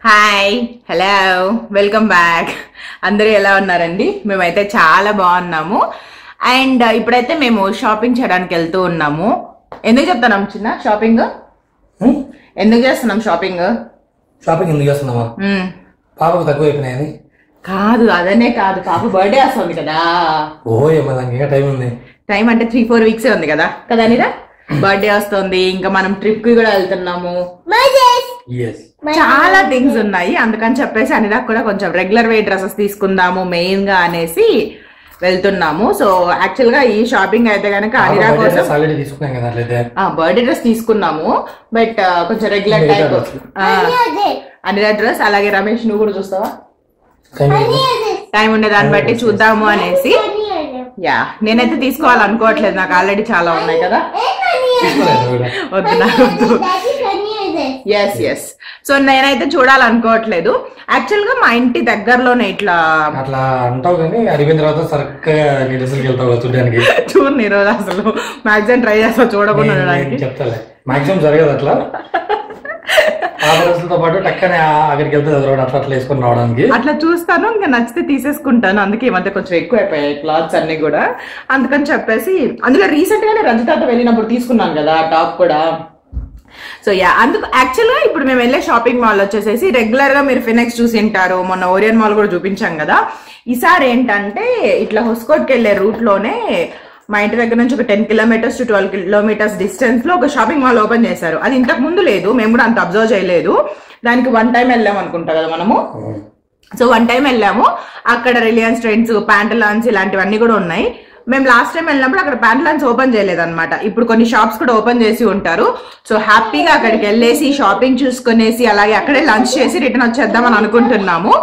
Hi hello welcome back అందరూ ఎలా ఉన్నారండి మేమైతే చాలా బాగున్నాము అండ్ ఇప్పుడైతే మేము షాపింగ్ చేయడానికి వెళ్తూ ఉన్నాము ఎందుకు చెప్తున్నాం చిన్న షాపింగ్ హ్మ్? ఎందుకు చేస్తున్నాం షాపింగ్ షాపింగ్ ఎందుకు చేస్తున్నావా మ్మ్. పాపకు తక్కువ అయిపోయినాయని కాదు అదనే కాదు పాప బర్త్డే వస్తుంది కదా ఓహో ఏమో దానికి ఇంకా టైం ఉంది టైం అంటే త్రీ ఫోర్ వీక్స్ ఉంది కదా కదా నీరా బర్త్డే వస్తుంది ఇంకా మనం ట్రిప్ కి కూడా వెళ్తున్నాము ఎస్ చాలా థింగ్స్ ఉన్నాయి అందుకని చెప్పేసి అనిరాగ్ కూడా కొంచెం రెగ్యులర్ వే డ్రెస్సెస్ తీసుకుందాము మెయిన్ గా అనేసి వెళ్తున్నాము సో యాక్చువల్ గా ఈ షాపింగ్ అయితే కనుక అనిరాగ్ కోసం ఆల్రెడీ తీసుకున్నాం కదా అట్లయితే బర్త్డే డ్రెస్ తీసుకున్నాము బట్ కొంచెం రెగ్యులర్ మిగతా టైప్ dress. అనిరాగ్ డ్రెస్ అలాగే రమేష్ నువ్వు కూడా చూస్తావా టైం లేదు. టైం ఉండే దాన్ని బట్టి చూద్దాము అనేసి యా నేనైతే తీసుకోవాలనుకోవట్లేదు నాకు ఆల్రెడీ చాలా ఉన్నాయి కదా తీసుకోలేదు కూడా. వద్దు నాకు వద్దు ఎస్ ఎస్ సో నేనైతే చూడాలనుకోవట్లేదు యాక్చువల్ గా మా ఇంటి దగ్గరలోనే ఇట్లా అట్లా అంటావు కానీ అడిగిన తర్వాత సరిగ్గా నీ డ్రెస్సులకి వెళ్తావు కదా చూడడానికి చూడు నీ రోజు అసలు మాక్సిమం ట్రై చేస్తా చూడకుండా నేను- ఉండడానికి నేను చెప్తాలే మాక్సిమం జరగదు అట్లా ఆ డ్రెస్సులతో పాటు టక్కనే ఆ- అక్కడికి వెళ్తే అదొకటి అట్లా అట్లా వేసుకొని రావడానికి అట్లా చూస్తాను ఇంకా నచ్చితే తీసేసుకుంటాను అందుకే ఈ మధ్య కొంచెం ఎక్కువ అయిపోయాయి క్లాత్స్ అన్ని కూడా అందుకని చెప్పేసి అందులో రీసెంట్ గానే రజితాతో వెళ్ళినప్పుడు తీసుకున్నాను కదా ఆ టాప్ కూడా సో యా అందుకు యాక్చువల్గా ఇప్పుడు మేము వెళ్ళే షాపింగ్ మాల్ వచ్చేసేసి రెగ్యులర్ గా మీరు ఫినెక్స్ చూసి ఉంటారు మొన్న ఓరియన్ మాల్ కూడా చూపించాం కదా ఈసారి ఏంటంటే ఇట్లా హొస్కోట్కి వెళ్ళే రూట్ లోనే మా ఇంటి దగ్గర నుంచి ఒక ten kilometres to twelve kilometres distance లో ఒక షాపింగ్ మాల్ ఓపెన్ చేశారు అది ఇంతకు ముందు లేదు మేము కూడా అంత అబ్జర్వ్ చేయలేదు దానికి వన్ టైం వెళ్ళాం అనుకుంటా కదా మనము సో వన్ టైం వెళ్ళాము అక్కడ రిలయన్స్ ట్రెండ్స్ ప్యాంటలాన్స్ ఇలాంటివన్నీ కూడా ఉన్నాయి మేము లాస్ట్ టైం వెళ్ళినప్పుడు అక్కడ ప్యాంటలాన్స్ ఓపెన్ చేయలేదన్నమాట ఇప్పుడు కొన్ని షాప్స్ కూడా ఓపెన్ చేసి ఉంటారు సో హ్యాపీగా అక్కడికి వెళ్ళేసి షాపింగ్ చూసుకునేసి అలాగే అక్కడే లంచ్ చేసి రిటర్న్ వచ్చేద్దాం అని అనుకుంటున్నాము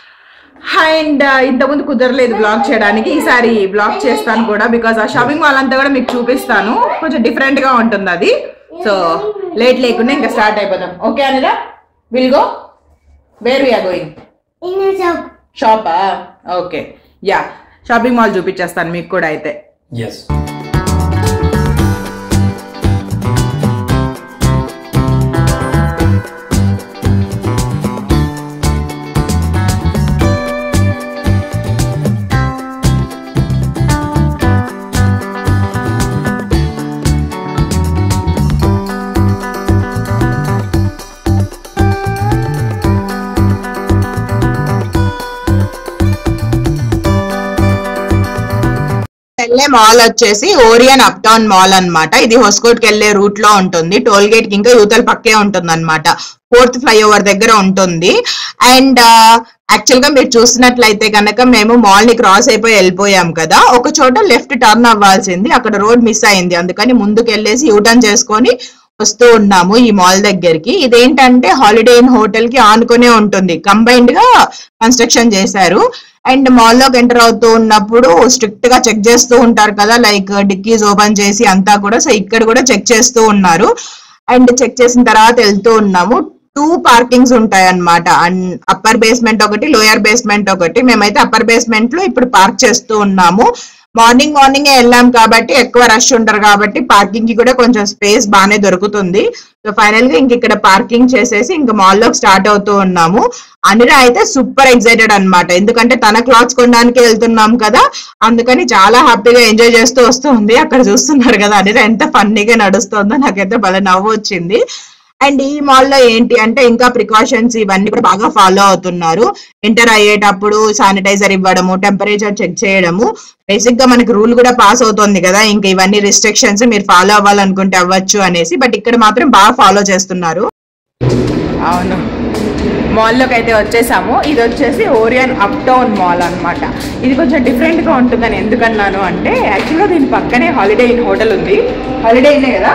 అండ్ ఇంతకుముందు కుదరలేదు బ్లాగ్ చేయడానికి ఈసారి బ్లాగ్ చేస్తాను కూడా బికాస్ ఆ షాపింగ్ మాల్ అంతా కూడా మీకు చూపిస్తాను కొంచెం డిఫరెంట్ గా ఉంటుంది అది సో లేట్ లేకుండా ఇంకా స్టార్ట్ అయిపోదాం okay Anira will go where we are going షాపా ఓకే యా షాపింగ్ మాల్ చూపించేస్తాను మీకు కూడా అయితే ఎస్ వెళ్ళే మాల్ వచ్చేసి ఓరియన్ అప్ టౌన్ మాల్ అన్నమాట ఇది హొస్కోట్ కి వెళ్ళే రూట్ లో ఉంటుంది టోల్ గేట్ కి ఇంకా యూతల పక్కే ఉంటుంది అనమాట ఫోర్త్ ఫ్లైఓవర్ దగ్గర ఉంటుంది అండ్ యాక్చువల్ గా మీరు చూసినట్లయితే కనుక మేము మాల్ ని క్రాస్ అయిపోయి వెళ్ళిపోయాం కదా ఒక చోట లెఫ్ట్ టర్న్ అవ్వాల్సింది అక్కడ రోడ్ మిస్ అయింది అందుకని ముందుకు వెళ్ళేసి యూటర్న్ చేసుకొని వస్తూ ఉన్నాము ఈ మాల్ దగ్గరికి ఇదేంటంటే హాలిడే ఇన్ హోటల్ కి ఆనుకునే ఉంటుంది కంబైన్డ్ గా కన్స్ట్రక్షన్ చేశారు అండ్ మాల్ లోకి ఎంటర్ అవుతూ ఉన్నప్పుడు స్ట్రిక్ట్ గా చెక్ చేస్తూ ఉంటారు కదా లైక్ డిక్కీస్ ఓపెన్ చేసి అంతా కూడా సో ఇక్కడ కూడా చెక్ చేస్తూ ఉన్నారు అండ్ చెక్ చేసిన తర్వాత వెళ్తూ ఉన్నాము టూ పార్కింగ్స్ ఉంటాయి అనమాట అప్పర్ బేస్మెంట్ ఒకటి లోయర్ బేస్మెంట్ ఒకటి మేమైతే అప్పర్ బేస్మెంట్ లో ఇప్పుడు పార్క్ చేస్తూ ఉన్నాము మార్నింగ్ మార్నింగ్ వెళ్ళాం కాబట్టి ఎక్కువ రష్ ఉంటారు కాబట్టి పార్కింగ్ కి కూడా కొంచెం స్పేస్ బాగానే దొరుకుతుంది సో ఫైనల్ గా ఇంక ఇక్కడ పార్కింగ్ చేసేసి ఇంకా మాల్ లోకి స్టార్ట్ అవుతూ ఉన్నాము అనిరా అయితే సూపర్ ఎక్సైటెడ్ అన్నమాట ఎందుకంటే తన క్లాత్స్ కొనడానికి వెళ్తున్నాం కదా అందుకని చాలా హ్యాపీగా ఎంజాయ్ చేస్తూ వస్తుంది అక్కడ చూస్తున్నారు కదా అనిరా ఎంత ఫన్నీగా నడుస్తుందో నాకైతే భలే నవ్వు వచ్చింది అండ్ ఈ మాల్ లో ఏంటి అంటే ఇంకా ప్రికాషన్స్ ఇవన్నీ కూడా బాగా ఫాలో అవుతున్నారు ఎంటర్ అయ్యేటప్పుడు శానిటైజర్ ఇవ్వడము టెంపరేచర్ చెక్ చేయడము బేసిక్ గా మనకి రూల్ కూడా పాస్ అవుతుంది కదా ఇంకా ఇవన్నీ రిస్ట్రిక్షన్స్ మీరు ఫాలో అవ్వాలనుకుంటే అవ్వచ్చు అనేసి బట్ ఇక్కడ మాత్రం బాగా ఫాలో చేస్తున్నారు అవును మాల్లోకి అయితే వచ్చేసాము ఇది వచ్చేసి ఓరియన్ అప్ టౌన్ మాల్ అన్నమాట ఇది కొంచెం డిఫరెంట్ గా ఉంటుందని ఎందుకన్నాను అంటే యాక్చువల్గా దీని పక్కనే హాలిడే ఇన్ హోటల్ ఉంది హాలిడే ఇన్నే కదా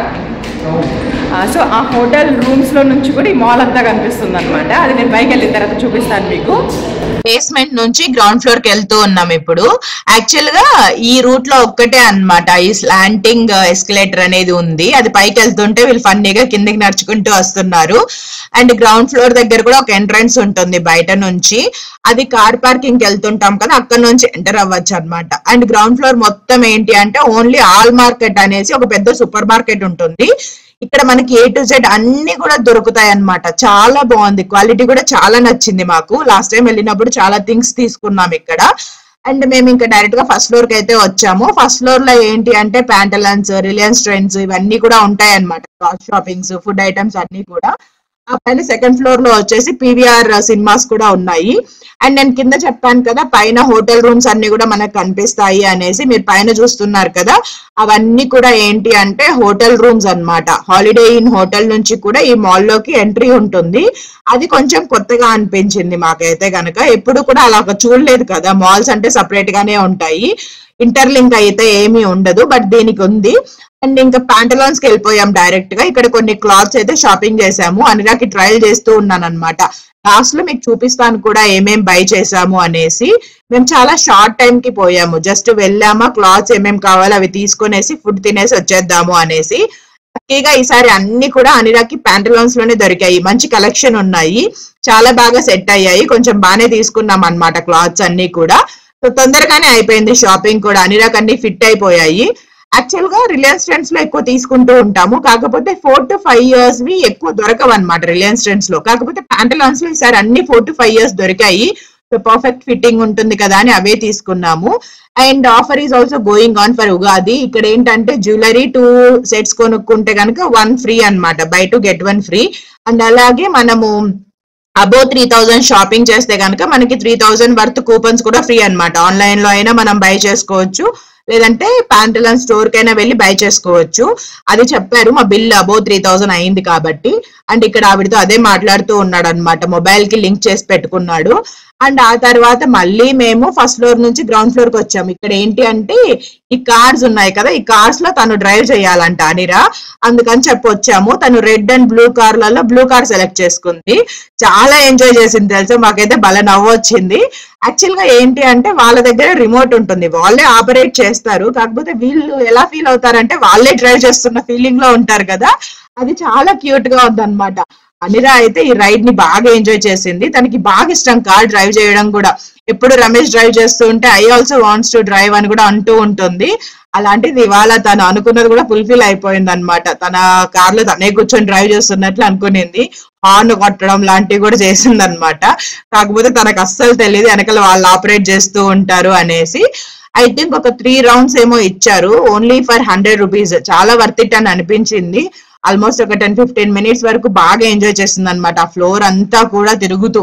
ఆ, సో ఆ హోటల్ రూమ్స్ లో నుంచి కూడా ఈ మాల్ అంతా కనిపిస్తుంది అనమాట అది నేను పైకి వెళ్ళిన తర్వాత చూపిస్తాను మీకు బేస్మెంట్ నుంచి గ్రౌండ్ ఫ్లోర్ కి వెళ్తూ ఉన్నాం ఇప్పుడు యాక్చువల్ గా ఈ రూట్ లో ఒక్కటే అన్నమాట ఈ స్లాంటింగ్ ఎస్కలేటర్ అనేది ఉంది అది పైకి వెళ్తుంటే వీళ్ళు ఫన్నీగా కిందికి నడుచుకుంటూ వస్తున్నారు అండ్ గ్రౌండ్ ఫ్లోర్ దగ్గర కూడా ఒక ఎంట్రన్స్ ఉంటుంది బయట నుంచి అది కార్ పార్కింగ్ కి వెళ్తుంటాం కదా అక్కడ నుంచి ఎంటర్ అవ్వచ్చు అనమాట అండ్ గ్రౌండ్ ఫ్లోర్ మొత్తం ఏంటి అంటే ఓన్లీ ఆల్ మార్కెట్ అనేసి ఒక పెద్ద సూపర్ మార్కెట్ ఉంటుంది ఇక్కడ మనకి ఏ టు జెడ్ అన్ని కూడా దొరుకుతాయి అన్నమాట చాలా బాగుంది క్వాలిటీ కూడా చాలా నచ్చింది మాకు లాస్ట్ టైం వెళ్ళినప్పుడు చాలా థింగ్స్ తీసుకున్నాం ఇక్కడ అండ్ మేము ఇంకా డైరెక్ట్ గా ఫస్ట్ ఫ్లోర్ కి అయితే వచ్చాము ఫస్ట్ ఫ్లోర్ లో ఏంటి అంటే ప్యాంటలన్స్ రిలయన్స్ ట్రెండ్స్ ఇవన్నీ కూడా ఉంటాయి అనమాట క్లాత్ షాపింగ్స్ ఫుడ్ ఐటమ్స్ అన్ని కూడా ఆ పైన సెకండ్ ఫ్లోర్ లో వచ్చేసి పీవీఆర్ సినిమాస్ కూడా ఉన్నాయి అండ్ నేను కింద చెప్పాను కదా పైన హోటల్ రూమ్స్ అన్ని కూడా మనకు కనిపిస్తాయి అనేసి మీరు పైన చూస్తున్నారు కదా అవన్నీ కూడా ఏంటి అంటే హోటల్ రూమ్స్ అన్నమాట హాలిడే ఇన్ హోటల్ నుంచి కూడా ఈ మాల్ లోకి ఎంట్రీ ఉంటుంది అది కొంచెం కొత్తగా అనిపించింది మాకైతే గనక ఎప్పుడు కూడా అలా చూడలేదు కదా మాల్స్ అంటే సపరేట్ గానే ఉంటాయి ఇంటర్లింక్ అయితే ఏమీ ఉండదు బట్ దీనికి ఉంది అండ్ ఇంకా ప్యాంటలాన్స్ కి వెళ్ళిపోయాం డైరెక్ట్ గా ఇక్కడ కొన్ని క్లాత్స్ అయితే షాపింగ్ చేసాము అనిరాకి ట్రయల్ చేస్తూ ఉన్నాను అనమాట లాస్ట్ లో మీకు చూపిస్తాను కూడా ఏమేం బై చేసాము అనేసి మేము చాలా షార్ట్ టైం కి పోయాము జస్ట్ వెళ్ళామా క్లాత్స్ ఏమేం కావాలో అవి తీసుకునేసి ఫుడ్ తినేసి వచ్చేద్దాము అనేసి లక్కీగా ఈసారి అన్ని కూడా అనిరాకి ప్యాంటలాన్స్ లోనే దొరికాయి మంచి కలెక్షన్ ఉన్నాయి చాలా బాగా సెట్ అయ్యాయి కొంచెం బాగానే తీసుకున్నాం అన్నమాట క్లాత్స్ అన్ని కూడా సో తొందరగానే అయిపోయింది షాపింగ్ కూడా అనిరాక్ అన్ని ఫిట్ అయిపోయాయి యాక్చువల్ గా రిలయన్స్ ట్రెండ్స్ లో ఎక్కువ తీసుకుంటూ ఉంటాము కాకపోతే ఫోర్ టు ఫైవ్ ఇయర్స్ వి ఎక్కువ దొరకవు అనమాట రిలయన్స్ ట్రెండ్స్ లో కాకపోతే ప్యాంటలాన్స్ లో ఈసారి అన్ని ఫోర్ టు ఫైవ్ ఇయర్స్ దొరికాయి సో పర్ఫెక్ట్ ఫిట్టింగ్ ఉంటుంది కదా అని అవే తీసుకున్నాము and offer is also going on for Ugadi ఇక్కడ ఏంటంటే జ్యువెలరీ టూ సెట్స్ కొనుక్కుంటే కనుక వన్ ఫ్రీ అన్నమాట buy two get one free and అలాగే మనము అబో త్రీ థౌజండ్ షాపింగ్ చేస్తే కనుక మనకి త్రీ థౌజండ్ వర్త్ కూపన్స్ కూడా ఫ్రీ అన్నమాట ఆన్లైన్ లో అయినా మనం బై చేసుకోవచ్చు లేదంటే ప్యాంటలన్ స్టోర్ కైనా వెళ్ళి బై చేసుకోవచ్చు అది చెప్పారు మా బిల్ అబో త్రీ థౌజండ్ అయింది కాబట్టి అండ్ ఇక్కడ ఆవిడతో అదే మాట్లాడుతూ ఉన్నాడు అనమాట మొబైల్ కి లింక్ చేసి పెట్టుకున్నాడు అండ్ ఆ తర్వాత మళ్ళీ మేము ఫస్ట్ ఫ్లోర్ నుంచి గ్రౌండ్ ఫ్లోర్ కి వచ్చాము ఇక్కడ ఏంటి అంటే ఈ కార్స్ ఉన్నాయి కదా ఈ కార్స్ లో తను డ్రైవ్ చేయాలంట అనిరా అందుకని చెప్పి వచ్చాము తను రెడ్ అండ్ బ్లూ కార్లలో బ్లూ కార్ సెలెక్ట్ చేసుకుంది చాలా ఎంజాయ్ చేసింది తెలుసా మాకైతే భలే నవ్వు వచ్చింది యాక్చువల్ గా ఏంటి అంటే వాళ్ళ దగ్గర రిమోట్ ఉంటుంది వాళ్ళే ఆపరేట్ చేస్తారు కాకపోతే వీళ్ళు ఎలా ఫీల్ అవుతారంటే వాళ్ళే డ్రైవ్ చేస్తున్న ఫీలింగ్ లో ఉంటారు కదా అది చాలా క్యూట్ గా ఉందన్నమాట అనిరా అయితే ఈ రైడ్ ని బాగా ఎంజాయ్ చేసింది తనకి బాగా ఇష్టం కార్ డ్రైవ్ చేయడం కూడా ఎప్పుడు రమేష్ డ్రైవ్ చేస్తూ ఉంటే I also wants to drive అని కూడా అంటూ ఉంటుంది అలాంటిది ఇవాళ తను అనుకున్నది కూడా ఫుల్ఫిల్ అయిపోయింది అనమాట తన కార్ లో తనే కూర్చొని డ్రైవ్ చేస్తున్నట్లు అనుకునింది హార్న్ కొట్టడం లాంటివి కూడా చేసింది అనమాట కాకపోతే తనకు అస్సలు తెలియదు వెనకాల వాళ్ళు ఆపరేట్ చేస్తూ ఉంటారు అనేసి ఐ థింక్ ఒక త్రీ రౌండ్స్ ఏమో ఇచ్చారు ఓన్లీ ఫర్ హండ్రెడ్ రూపీస్ చాలా వర్త్ ఇట్ అని అనిపించింది ఆల్మోస్ట్ ఒక టెన్ ఫిఫ్టీన్ మినిట్స్ వరకు బాగా ఎంజాయ్ చేసింది అనమాట ఆ ఫ్లోర్ అంతా కూడా తిరుగుతూ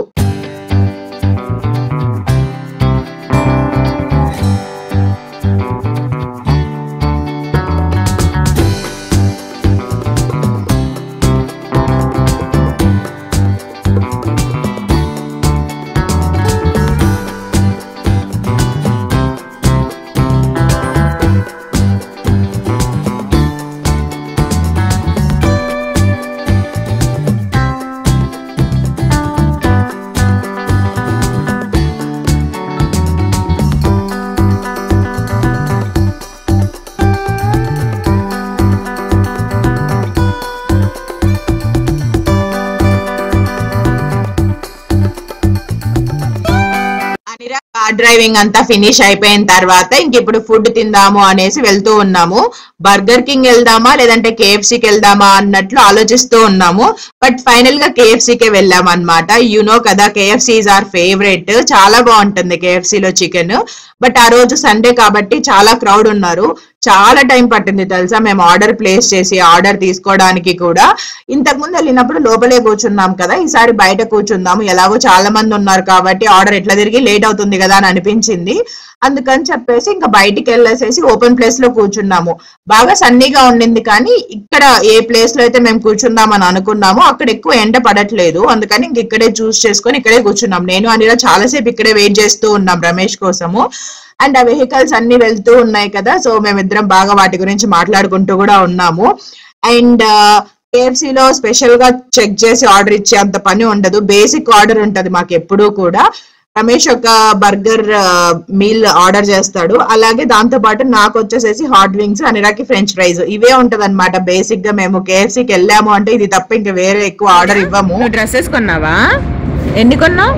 అనిరా కార్ డ్రైవింగ్ అంతా ఫినిష్ అయిపోయిన తర్వాత ఇంక ఇప్పుడు ఫుడ్ తిందాము అనేసి వెళ్తూ ఉన్నాము బర్గర్ కింగ్ వెళ్దామా లేదంటే KFC కి వెళ్దామా అన్నట్లు ఆలోచిస్తూ ఉన్నాము బట్ ఫైనల్ గా KFC కే వెళ్ళాం అనమాట నో కదా కేఎఫ్సి ఈజ్ ఆర్ ఫేవరెట్ చాలా బాగుంటుంది KFC లో చికెన్ బట్ ఆ రోజు సండే కాబట్టి చాలా క్రౌడ్ ఉన్నారు చాలా టైం పట్టింది తెలుసా మేము ఆర్డర్ ప్లేస్ చేసి ఆర్డర్ తీసుకోవడానికి కూడా ఇంతకు ముందు వెళ్ళినప్పుడు లోపలే కూర్చున్నాం కదా ఈసారి బయట కూర్చుందాము ఎలాగో చాలా మంది ఉన్నారు కాబట్టి ఆర్డర్ ఎట్లా తిరిగి లేట్ అవుతుంది కదా అని అనిపించింది అందుకని చెప్పేసి ఇంకా బయటికి వెళ్ళేసేసి ఓపెన్ ప్లేస్ లో కూర్చున్నాము బాగా సన్నీగా ఉండింది కానీ ఇక్కడ ఏ ప్లేస్ లో అయితే మేము కూర్చుందామని అనుకున్నామో అక్కడ ఎక్కువ ఎండ పడట్లేదు అందుకని ఇంక ఇక్కడే చూస్ చేసుకొని ఇక్కడే కూర్చున్నాం నేను అనిలా చాలాసేపు ఇక్కడే వెయిట్ చేస్తూ ఉన్నాం రమేష్ కోసము అండ్ ఆ వెహికల్స్ అన్ని వెళ్తూ ఉన్నాయి కదా సో మేమిద్దరం బాగా వాటి గురించి మాట్లాడుకుంటూ కూడా ఉన్నాము అండ్ కేఎఫ్సి లో స్పెషల్ గా చెక్ చేసి ఆర్డర్ ఇచ్చే అంత పని ఉండదు బేసిక్ ఆర్డర్ ఉంటది మాకు ఎప్పుడూ కూడా రమేష్ ఒక బర్గర్ మీల్ ఆర్డర్ చేస్తాడు అలాగే దాంతో పాటు నాకు వచ్చేసేసి హాట్ వింగ్స్ అనిరాకి ఫ్రెంచ్ ఫ్రైస్ ఇవే ఉంటది అనమాట బేసిక్ గా మేము కేఎఫ్సీకి వెళ్ళాము అంటే ఇది తప్ప ఇంకా వేరే ఎక్కువ ఆర్డర్ ఇవ్వము డ్రెస్సెస్ కొన్నావా ఎన్ని కొన్నావు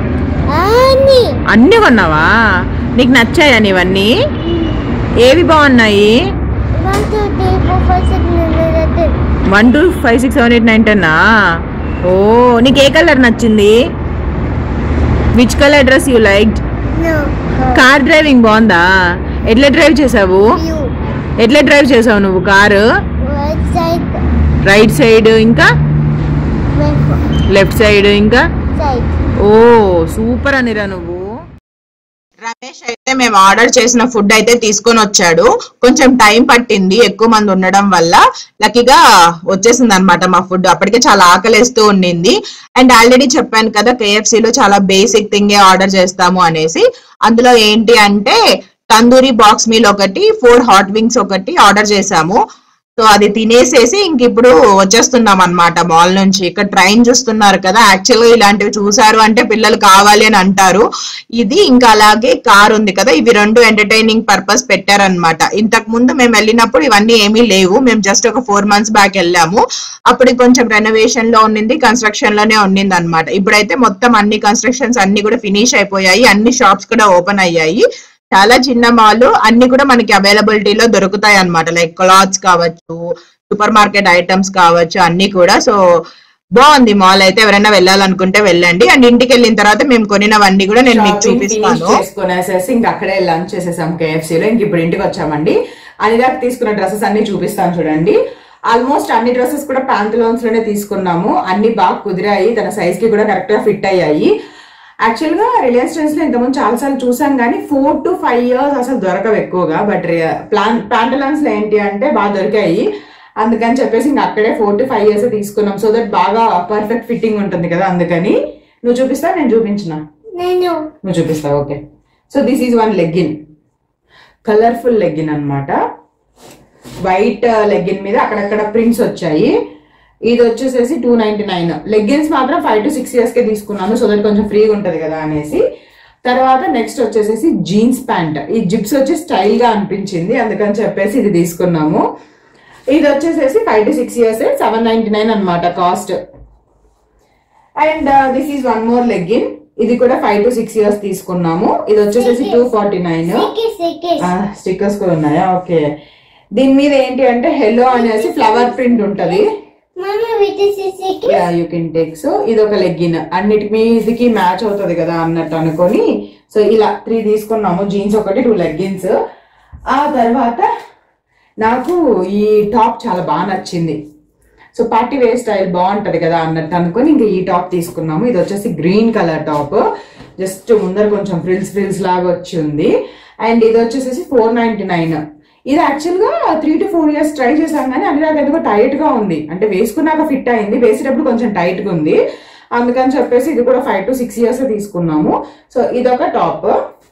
అని అన్ని కొన్నావా నీకు నచ్చాయా నీవన్నీ ఏవి బాగున్నాయి one two three four five six seven eight one two five six seven eight nine టెన్నా ఓ నీకు ఏ కలర్ నచ్చింది which colour dress you like No. Car driving బాగుందా ఎట్లా డ్రైవ్ చేసావు You. ఎట్లా డ్రైవ్ చేసావు నువ్వు car Right side. Right side ఇంకా Left లెఫ్ట్ సైడ్ ఇంకా side. ఓ సూపర్ అనిరా నువ్వు రమేష్ అయితే మేము ఆర్డర్ చేసిన ఫుడ్ అయితే తీసుకొని వచ్చాడు కొంచెం టైం పట్టింది ఎక్కువ మంది ఉండడం వల్ల లక్కీగా వచ్చేసింది అనమాట మా ఫుడ్ అప్పటికే చాలా ఆకలేస్తూ ఉండింది అండ్ ఆల్రెడీ చెప్పాను కదా KFC లో చాలా బేసిక్ థింగే ఆర్డర్ చేస్తాము అనేసి అందులో ఏంటి అంటే తందూరి బాక్స్ మీల్ ఒకటి ఫోర్ హాట్ వింగ్స్ ఒకటి ఆర్డర్ చేసాము సో అది తినేసేసి ఇంక ఇప్పుడు వచ్చేస్తున్నాం అన్నమాట మాల్ నుంచి ఇక్కడ ట్రైన్ చూస్తున్నారు కదా యాక్చువల్ గా ఇలాంటివి చూసారు అంటే పిల్లలు కావాలి అని అంటారు ఇది ఇంకా అలాగే కార్ ఉంది కదా ఇవి రెండు ఎంటర్టైనింగ్ పర్పస్ పెట్టారనమాట ఇంతకు ముందు మేము వెళ్ళినప్పుడు ఇవన్నీ ఏమీ లేవు మేము జస్ట్ ఒక ఫోర్ మంత్స్ బ్యాక్ వెళ్ళాము అప్పుడు కొంచెం రెనోవేషన్ లో ఉండింది కన్స్ట్రక్షన్ లోనే ఉండింది అనమాట ఇప్పుడైతే మొత్తం అన్ని కన్స్ట్రక్షన్స్ అన్ని కూడా ఫినిష్ అయిపోయాయి అన్ని షాప్స్ కూడా ఓపెన్ అయ్యాయి చాలా చిన్న మాల్ అన్ని కూడా మనకి అవైలబిలిటీలో దొరుకుతాయి అన్నమాట లైక్ క్లాత్స్ కావచ్చు సూపర్ మార్కెట్ ఐటమ్స్ కావచ్చు అన్ని కూడా సో బాగుంది మాల్ అయితే ఎవరైనా వెళ్ళాలనుకుంటే వెళ్ళండి అండ్ ఇంటికి వెళ్ళిన తర్వాత మేము కొనినవన్నీ కూడా నేను మీకు షాపింగ్ ఫినిష్ చూపిస్తాను చేసుకునేసేసి ఇంక అక్కడే లంచ్ చేసేసాం KFC లో ఇంక ఇప్పుడు ఇంటికి వచ్చామండి అనిదాక్ తీసుకున్న డ్రెస్సెస్ అన్ని చూపిస్తాను చూడండి ఆల్మోస్ట్ అన్ని డ్రెస్సెస్ కూడా ప్యాంతలోన్స్ లోనే తీసుకున్నాము అన్ని బాగా కుదిరాయి తన సైజ్ కి కూడా కరెక్ట్ గా ఫిట్ అయ్యాయి యాక్చువల్ గా రిలయన్స్ ట్రెండ్స్ లో ఇంతకుముందు చాలా సార్లు చూసాం కానీ ఫోర్ టు ఫైవ్ ఇయర్స్ అసలు దొరకవు ఎక్కువగా బట్ ప్లాన్ ప్యాంటలాన్స్ లో ఏంటి అంటే బాగా దొరికాయి అందుకని చెప్పేసి ఇంక అక్కడే ఫోర్ టు ఫైవ్ ఇయర్స్ తీసుకున్నాం సో దట్ బాగా పర్ఫెక్ట్ ఫిట్టింగ్ ఉంటుంది కదా అందుకని నువ్వు చూపిస్తా నేను చూపించిన నేను నువ్వు చూపిస్తావు okay so this is one legging colourful legging అన్నమాట వైట్ లెగ్గిన్ మీద అక్కడక్కడ ప్రింట్స్ వచ్చాయి ఇది వచ్చేసేసి టూ నైన్టీ నైన్ లెగ్గిన్స్ మాత్రం ఫైవ్ టు సిక్స్ ఇయర్స్ కే తీసుకున్నాను సో దట్ కొంచెం ఫ్రీగా ఉంటది కదా అనేసి తర్వాత నెక్స్ట్ వచ్చేసేసి జీన్స్ ప్యాంట్ ఈ జిప్స్ వచ్చి స్టైల్ గా అనిపించింది అందుకని చెప్పేసి ఇది తీసుకున్నాము ఇది వచ్చేసేసి five to six years seven ninety nine అనమాట cost and this is one more legging ఇది కూడా ఫైవ్ టు సిక్స్ ఇయర్స్ తీసుకున్నాము ఇది వచ్చేసేసి టూ ఫార్టీ నైన్ సిక్కి సిక్కి స్టిక్కర్స్ కూడా ఉన్నాయా ఓకే దీని మీద ఏంటి అంటే హెలో అనేసి ఫ్లవర్ ప్రింట్ ఉంటది మమ్మీ విత్ సిక్కి యూ కెన్ టేక్ సో ఇది ఒక లెగ్గిన్ అన్నిటి మీదకి మ్యాచ్ అవుతుంది కదా అన్నట్టు అనుకొని సో ఇలా త్రీ తీసుకున్నాము జీన్స్ ఒకటి టూ లెగ్గిన్స్ ఆ తర్వాత నాకు ఈ టాప్ చాలా బాగా నచ్చింది సో పార్టీ వేర్ స్టైల్ బాగుంటది కదా అన్నట్టు అనుకొని ఇంకా ఈ టాప్ తీసుకున్నాము ఇది వచ్చేసి గ్రీన్ కలర్ టాప్ జస్ట్ ముందర కొంచెం ఫ్రిల్స్ ఫ్రిల్స్ లాగా వచ్చి ఉంది అండ్ ఇది వచ్చేసి ఫోర్ నైన్టీ నైన్ ఇది యాక్చువల్ గా three to four years try చేశాం కానీ అది నాకు ఎందుకో టైట్ గా ఉంది అంటే వేసుకున్నాక ఫిట్ అయింది వేసేటప్పుడు కొంచెం టైట్ గా ఉంది అందుకని చెప్పేసి ఇది కూడా ఫైవ్ టు సిక్స్ ఇయర్స్ తీసుకున్నాము సో ఇదొక టాప్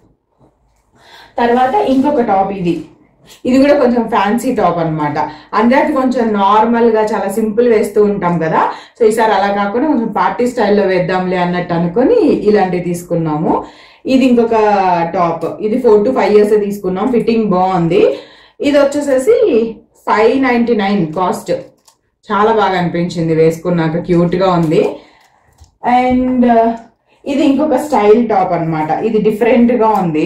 తర్వాత ఇంకొక టాప్ ఇది ఇది కూడా కొంచెం ఫ్యాన్సీ టాప్ అన్నమాట అందరికి కొంచెం నార్మల్ గా చాలా సింపుల్ వేస్తూ ఉంటాం కదా సో ఈసారి అలా కాకుండా కొంచెం పార్టీ స్టైల్లో వేద్దాంలే అన్నట్టు అనుకొని ఇలాంటివి తీసుకున్నాము ఇది ఇంకొక టాప్ ఇది ఫోర్ టు ఫైవ్ ఇయర్స్ తీసుకున్నాం ఫిట్టింగ్ బాగుంది ఇది వచ్చేసేసి ఫైవ్ నైన్టీ నైన్ కాస్ట్ చాలా బాగా అనిపించింది వేసుకున్నాక క్యూట్ గా ఉంది అండ్ ఇది ఇంకొక స్టైల్ టాప్ అన్నమాట ఇది డిఫరెంట్ గా ఉంది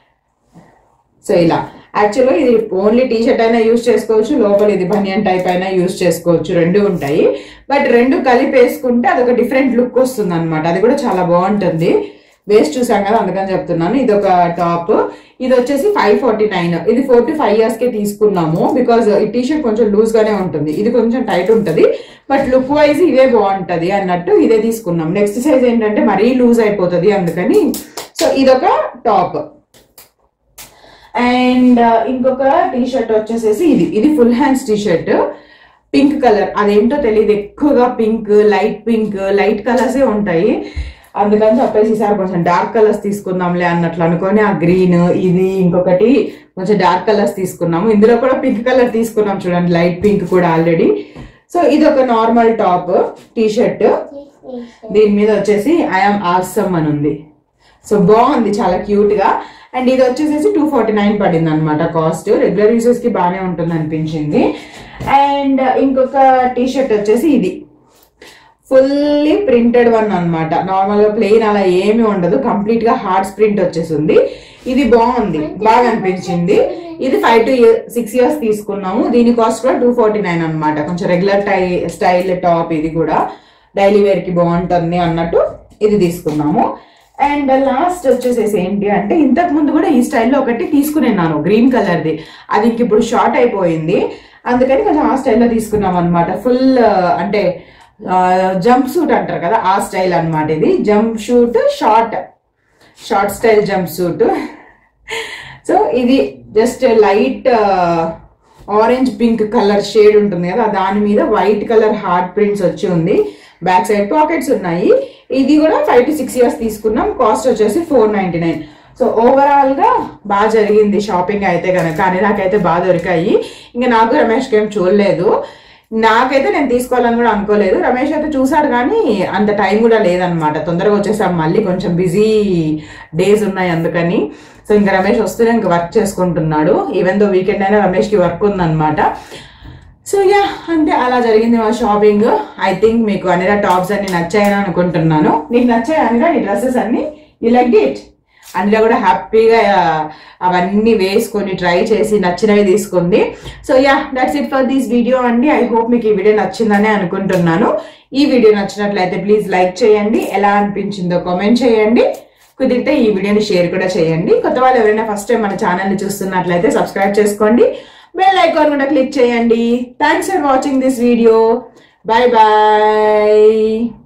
సో ఇలా యాక్చువల్గా ఇది ఓన్లీ టీ షర్ట్ అయినా యూజ్ చేసుకోవచ్చు లోపల ఇది బనియన్ టైప్ అయినా యూజ్ చేసుకోవచ్చు రెండు ఉంటాయి బట్ రెండు కలిపి వేసుకుంటే అదొక డిఫరెంట్ లుక్ వస్తుంది అనమాట అది కూడా చాలా బాగుంటుంది వేస్ట్ చూసాం కదా అందుకని చెప్తున్నాను ఇది ఒక టాప్ ఇది వచ్చేసి ఫైవ్ ఫార్టీ నైన్ ఇది ఫోర్ టు ఫైవ్ ఇయర్స్ కి తీసుకున్నాము బికాజ్ ఈ టీ షర్ట్ కొంచెం లూజ్ గానే ఉంటుంది ఇది కొంచెం టైట్ ఉంటుంది బట్ లుక్ వైజ్ ఇదే బాగుంటది అన్నట్టు ఇదే తీసుకున్నాం నెక్స్ట్ సైజ్ ఏంటంటే మరీ లూజ్ అయిపోతుంది అందుకని సో ఇదొక టాప్ అండ్ ఇంకొక టీ షర్ట్ వచ్చేసేసి ఇది ఇది full hands T shirt pink colour అదేంటో తెలియదు ఎక్కువగా పింక్ లైట్ పింక్ లైట్ కలర్సే ఉంటాయి అందుకని చెప్పేసి ఈసారి కొంచెం డార్క్ కలర్స్ తీసుకుందాంలే అన్నట్లు అనుకొని ఆ గ్రీన్ ఇది ఇంకొకటి కొంచెం డార్క్ కలర్స్ తీసుకున్నాము ఇందులో కూడా పింక్ కలర్ తీసుకున్నాం చూడండి లైట్ పింక్ కూడా ఆల్రెడీ సో ఇది ఒక నార్మల్ టాప్ టీ షర్ట్ దీని మీద వచ్చేసి ఐఎమ్ ఆసమ్ అని ఉంది సో బాగుంది చాలా క్యూట్ గా అండ్ ఇది వచ్చేసేసి టూ ఫార్టీ నైన్ పడింది అనమాట కాస్ట్ రెగ్యులర్ యూసెస్ కి బాగానే ఉంటుంది అనిపించింది అండ్ ఇంకొక టీ షర్ట్ వచ్చేసి ఇది ఫుల్లీ ప్రింటెడ్ వన్ అనమాట నార్మల్ గా ప్లెయిన్ అలా ఏమీ ఉండదు కంప్లీట్ గా హార్డ్స్ ప్రింట్ వచ్చేసింది ఇది బాగుంది బాగా అనిపించింది ఇది ఫైవ్ టు సిక్స్ ఇయర్స్ తీసుకున్నాము దీని కాస్ట్ కూడా టూ ఫార్టీ నైన్ అనమాట కొంచెం రెగ్యులర్ టై స్టైల్ టాప్ ఇది కూడా డైలీ వేర్ కి బాగుంటుంది అన్నట్టు ఇది తీసుకున్నాము అండ్ లాస్ట్ వచ్చేసేసి ఏంటి అంటే ఇంతకు ముందు కూడా ఈ స్టైల్లో ఒకటి తీసుకునేన్నాను గ్రీన్ కలర్ది అది ఇంక ఇప్పుడు షార్ట్ అయిపోయింది అందుకని కొంచెం ఆ స్టైల్లో తీసుకున్నాం అనమాట ఫుల్ అంటే జంప్ సూట్ అంటారు కదా ఆ స్టైల్ అన్నమాట ఇది jumpsuit short short style jumpsuit so ఇది just light orange pink colour shade ఉంటుంది కదా దాని మీద వైట్ కలర్ హార్ట్ ప్రింట్స్ వచ్చి ఉంది బ్యాక్ సైడ్ పాకెట్స్ ఉన్నాయి ఇది కూడా ఫైవ్ టు సిక్స్ ఇయర్స్ తీసుకున్నాం కాస్ట్ వచ్చేసి four ninety nine so overall గా బాగా జరిగింది షాపింగ్ అయితే కనుక కానీ నాకైతే బాగా దొరికాయి ఇంకా నాకు రమేష్కి ఏం చూడలేదు నాకైతే నేను తీసుకోవాలని కూడా అనుకోలేదు రమేష్ అయితే చూసాడు కానీ అంత టైం కూడా లేదనమాట తొందరగా వచ్చేసాం మళ్ళీ కొంచెం బిజీ డేస్ ఉన్నాయి అందుకని సో ఇంకా రమేష్ వస్తూనే ఇంకా వర్క్ చేసుకుంటున్నాడు ఈవెన్ దో వీకెండ్ అయినా రమేష్కి వర్క్ ఉందన్నమాట సో యా అంటే అలా జరిగింది మా షాపింగ్ ఐ థింక్ మీకు అనిరా టాప్స్ అన్ని నచ్చాయని అనుకుంటున్నాను నీకు నచ్చాయి అనిరా నీ డ్రెస్సెస్ అన్ని యూ లైక్ ఇట్ అనిరా కూడా హ్యాపీగా అవన్నీ వేసుకొని ట్రై చేసి నచ్చినవి తీసుకుంది so yeah that's it for this video అండి ఐ హోప్ మీకు ఈ వీడియో నచ్చిందని అనుకుంటున్నాను ఈ వీడియో నచ్చినట్లయితే ప్లీజ్ లైక్ చేయండి ఎలా అనిపించిందో కామెంట్ చేయండి కుదిరితే ఈ వీడియోని షేర్ కూడా చేయండి కొత్త వాళ్ళు ఎవరైనా ఫస్ట్ టైం మన ఛానల్ని చూస్తున్నట్లయితే సబ్స్క్రైబ్ చేసుకోండి బెల్ ఐకాన్ కూడా క్లిక్ చేయండి thanks for watching this video bye bye